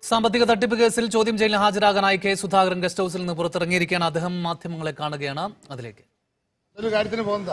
സാമ്പത്തിക തട്ടിപ്പ് കേസിൽ ചോദ്യം ചെയ്യലിന് ഹാജരാകാനായി കെ സുധാകരൻ ഗസ്റ്റ് ഹൌസിൽ നിന്ന് പുറത്തിറങ്ങിയിരിക്കുകയാണ് അദ്ദേഹം മാധ്യമങ്ങളെ കാണുകയാണ് അതിലേക്ക് ഒരു കാര്യത്തിന് പോകുന്നതാ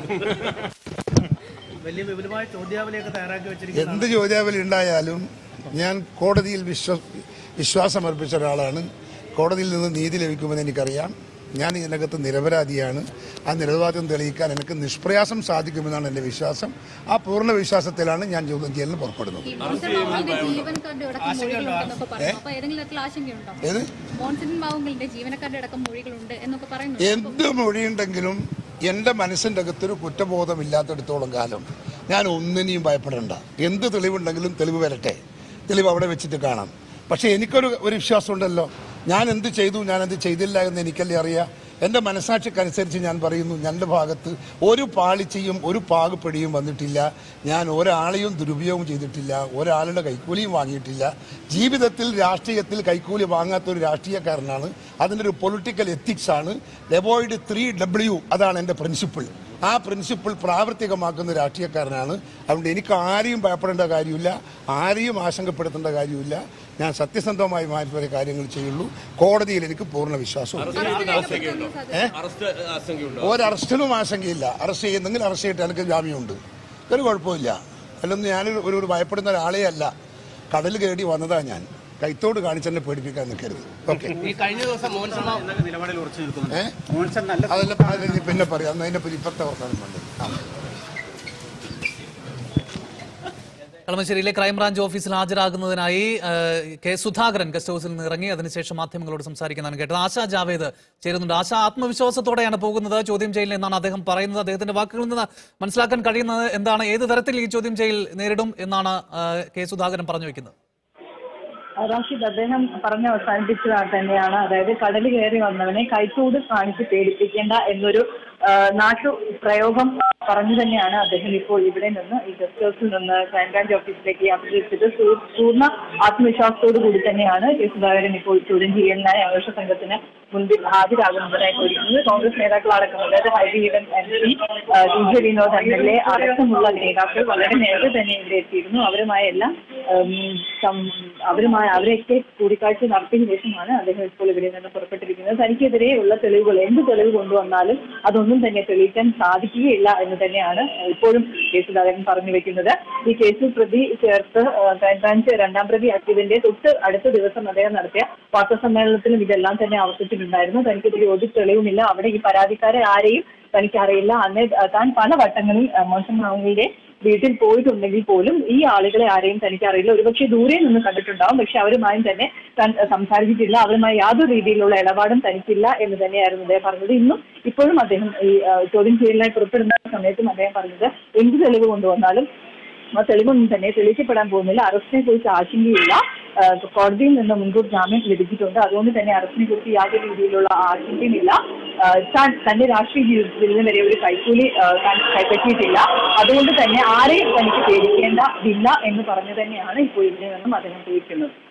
വലിയ വിപുലമായ ചോദ്യാവലിയൊക്കെ തയ്യാറാക്കി വെച്ചിരിക്കുന്നു എന്ത് ചോദ്യാവലി ഉണ്ടായാലും ഞാൻ കോടതിയിൽ വിശ്വ വിശ്വാസം അർപ്പിച്ച ഒരാളാണ് കോടതിയിൽ നിന്ന് നീതി ലഭിക്കുമെന്ന് എനിക്കറിയാം ഞാൻ ഇതിനകത്ത് നിരപരാധിയാണ് ആ നിരപരാധിത്വം തെളിയിക്കാൻ എനിക്ക് നിഷ്പ്രയാസം സാധിക്കുമെന്നാണ് എൻ്റെ വിശ്വാസം ആ പൂർണ്ണ വിശ്വാസത്തിലാണ് ഞാൻ ചോദ്യം ചെയ്യലിന് പുറപ്പെടുന്നത് ഈ മോൺസൺ മാവുങ്കലിന്റെ ജീവനക്കാരുടെ അടക്കം മൊഴികളുണ്ടെന്നൊക്കെ പറഞ്ഞു അപ്പൊ ഏതെങ്കിലും തരത്തിൽ ആശങ്കയുണ്ടോ ഏത് മോൺസൺ മാവുങ്കലിന്റെ ജീവനക്കാരുടെ അടക്കം മൊഴികളുണ്ട് എന്നൊക്കെ പറയുന്നു എന്ത് മൊഴിയുണ്ടെങ്കിലും എൻ്റെ മനസ്സിൻ്റെ അകത്തൊരു കുറ്റബോധമില്ലാത്തടത്തോളം കാലം ഞാൻ ഒന്നിനെയും ഭയപ്പെടേണ്ട എന്ത് തെളിവുണ്ടെങ്കിലും തെളിവ് വരട്ടെ തെളിവ് അവിടെ വെച്ചിട്ട് കാണാം പക്ഷേ എനിക്കൊരു ഒരു വിശ്വാസമുണ്ടല്ലോ ഞാൻ എന്ത് ചെയ്തു ഞാൻ എന്ത് ചെയ്തില്ല എന്ന് എനിക്കല്ലേ അറിയാം എൻ്റെ മനസാക്ഷിക്കനുസരിച്ച് ഞാൻ പറയുന്നു എൻ്റെ ഭാഗത്ത് ഒരു പാളിച്ചയും ഒരു പാകപ്പെടിയും വന്നിട്ടില്ല ഞാൻ ഒരാളെയും ദുരുപയോഗം ചെയ്തിട്ടില്ല ഒരാളുടെ കൈക്കൂലിയും വാങ്ങിയിട്ടില്ല ജീവിതത്തിൽ രാഷ്ട്രീയത്തിൽ കൈക്കൂലി വാങ്ങാത്ത ഒരു രാഷ്ട്രീയക്കാരനാണ് അതിൻ്റെ ഒരു പൊളിറ്റിക്കൽ എത്തിക്സ് ആണ് ഡെബോയിഡ് ത്രീ ഡബ്ല്യു അതാണ് എൻ്റെ പ്രിൻസിപ്പിൾ ആ പ്രിൻസിപ്പിൾ പ്രാവർത്തികമാക്കുന്ന രാഷ്ട്രീയക്കാരനാണ് അതുകൊണ്ട് എനിക്ക് ആരെയും ഭയപ്പെടേണ്ട കാര്യമില്ല ആരെയും ആശങ്കപ്പെടുത്തേണ്ട കാര്യമില്ല ഞാൻ സത്യസന്ധമായി മാത്രമേ കാര്യങ്ങൾ ചെയ്യുള്ളൂ കോടതിയിൽ എനിക്ക് പൂർണ്ണ വിശ്വാസമുണ്ട് ഏ? ഒരു അറസ്റ്റിനും ആശങ്കയില്ല അറസ്റ്റ് ചെയ്യുന്നെങ്കിൽ അറസ്റ്റ് ചെയ്തിട്ട് എനിക്ക് ജാമ്യമുണ്ട് ഒരു കുഴപ്പമില്ല അല്ലൊന്നും ഞാൻ ഒരു ഒരു ഭയപ്പെടുന്ന ഒരാളേ അല്ല കടൽ കയറി വന്നതാ ഞാൻ കൈത്തോട് കാണിച്ചെന്നെ പേടിപ്പിക്കാൻ നിൽക്കരുത് ഓക്കെ ഈ കഴിഞ്ഞ ദിവസം മോൻസൺ എന്നൊക്കെ നിലപാടിൽ ഉറച്ചു നിൽക്കുന്നു ഏഹ് മോൻസൺ നല്ല അതെല്ലാം അതിന് പിന്നെ പറയാം അന്ന് അതിന്റെ ഇപ്പത്തെ വർത്താനം വേണ്ടത് ആ കളമശ്ശേരിയിലെ ക്രൈംബ്രാഞ്ച് ഓഫീസിൽ ഹാജരാകുന്നതിനായി ആ, കെ സുധാകരൻ ഗസ്റ്റ് ഹൌസിൽ നിന്ന് ഇറങ്ങി അതിനുശേഷം മാധ്യമങ്ങളോട് സംസാരിക്കുന്നതാണ് കേട്ടത് ആശാ ജാവേദ് ചേരുന്നുണ്ട് ആശ ആത്മവിശ്വാസത്തോടെയാണ് പോകുന്നത് ചോദ്യം ചെയ്യലിൽ എന്നാണ് അദ്ദേഹം പറയുന്നത് അദ്ദേഹത്തിന്റെ വാക്കുകളിൽ നിന്ന് മനസ്സിലാക്കാൻ കഴിയുന്നത് എന്താണ് ഏത് തരത്തിൽ ഈ ചോദ്യം ചെയ്യൽ നേരിടും എന്നാണ് ആ, കെ സുധാകരൻ പറഞ്ഞു വെക്കുന്നത് റാഷിദ് അദ്ദേഹം പറഞ്ഞ് അവസാനിപ്പിച്ചത് തന്നെയാണ് അതായത് കടൽ കയറി വന്നവനെ കൈച്ചൂട് കാണിച്ച് പേടിപ്പിക്കേണ്ട എന്നൊരു ആ, നാട്ടു പ്രയോഗം പറഞ്ഞു തന്നെയാണ് അദ്ദേഹം ഇപ്പോൾ ഇവിടെ നിന്ന് ഈ ഗസ്റ്റ് ഹൗസിൽ നിന്ന് ക്രൈംബ്രാഞ്ച് ഓഫീസിലേക്ക് യാത്ര തിരിച്ചത് പൂ- പൂർണ്ണ ആത്മവിശ്വാസത്തോടു കൂടി തന്നെയാണ് കെ സുധാകരൻ ഇപ്പോൾ ചോദ്യം ചെയ്യലിനായി അന്വേഷണ സംഘത്തിന് മുൻപിൽ ഹാജരാകുന്നതിനായി ഒരുക്കുന്നത് കോൺഗ്രസ് നേതാക്കളടക്കം അതായത് Hibi Eden M P T J Vinod M L A അടക്കമുള്ള നേതാക്കൾ വളരെ നേരത്തെ തന്നെ ഇവിടെ എത്തിയിരുന്നു അവരുമായി എല്ലാം ഉം, സം- അവരുമായി അവരെയൊക്കെ കൂടിക്കാഴ്ച നടത്തിയ ശേഷമാണ് അദ്ദേഹം ഇപ്പോൾ ഇവിടെ നിന്ന് പുറപ്പെട്ടിരിക്കുന്നത് തനിക്കെതിരെയുള്ള തെളിവുകൾ എന്ത് തെളിവ് കൊണ്ടുവന്നാലും അതൊന്നും തന്നെ തെളിയിക്കാൻ സാധിക്കുകയില്ല എന്ന് തന്നെയാണ് ഇപ്പോഴും കെ സുധാകരൻ പറഞ്ഞു വെക്കുന്നത് ഈ കേസിൽ പ്രതി ചേർത്ത് ആ, ക്രൈംബ്രാഞ്ച് രണ്ടാം പ്രതി ആക്കിയതിന്റെ തൊട്ട് അടുത്ത ദിവസം അദ്ദേഹം നടത്തിയ വാർത്താസമ്മേളനത്തിലും ഇതെല്ലാം തന്നെ ആവർത്തിച്ചിട്ടുണ്ടായിരുന്നു തനിക്കെതിരെ ഒരു തെളിവുമില്ല അവിടെ ഈ പരാതിക്കാരെ ആരെയും തനിക്കറിയില്ല അന്ന് താൻ പല വട്ടങ്ങളിൽ ആ, മോശം മാവുങ്കയുടെ വീട്ടിൽ പോയിട്ടുണ്ടെങ്കിൽ പോലും ഈ ആളുകളെ ആരെയും തനിക്കറിയില്ല ഒരുപക്ഷെ ദൂരെ നിന്ന് കണ്ടിട്ടുണ്ടാവും പക്ഷെ അവരുമായും തന്നെ താൻ അഹ് സംസാരിച്ചിട്ടില്ല അവരുമായി യാതൊരു രീതിയിലുള്ള ഇടപാടും തനിക്കില്ല എന്ന് തന്നെയായിരുന്നു അദ്ദേഹം പറഞ്ഞത് ഇന്നും ഇപ്പോഴും അദ്ദേഹം ഈ അഹ് ചോദ്യം ചെയ്യലിനായി പുറപ്പെടുന്ന സമയത്തും അദ്ദേഹം പറഞ്ഞത് എന്ത് തെളിവ് കൊണ്ടുവന്നാലും ആ തെളിവൊന്നും തന്നെ തെളിയിക്കപ്പെടാൻ പോകുന്നില്ല അറസ്റ്റിനെ കുറിച്ച് ആശങ്കയില്ല ആ, കോടതിയിൽ നിന്ന് മുൻകൂർ ജാമ്യം ലഭിച്ചിട്ടുണ്ട് അതുകൊണ്ട് തന്നെ അറസ്റ്റിനെ കുറിച്ച് യാതൊരു രീതിയിലുള്ള ആശങ്കയുമില്ല ആ, താൻ തന്റെ രാഷ്ട്രീയ ജീവിതത്തിൽ നിന്ന് വരെ ഒരു കൈക്കൂലി ആ, താൻ കൈപ്പറ്റിയിട്ടില്ല അതുകൊണ്ട് തന്നെ ആരെയും തനിക്ക് പേടിക്കേണ്ടതില്ല എന്ന് പറഞ്ഞു തന്നെയാണ് ഇപ്പോൾ ഇവിടെ നിന്നും അദ്ദേഹം ചോദിക്കുന്നത്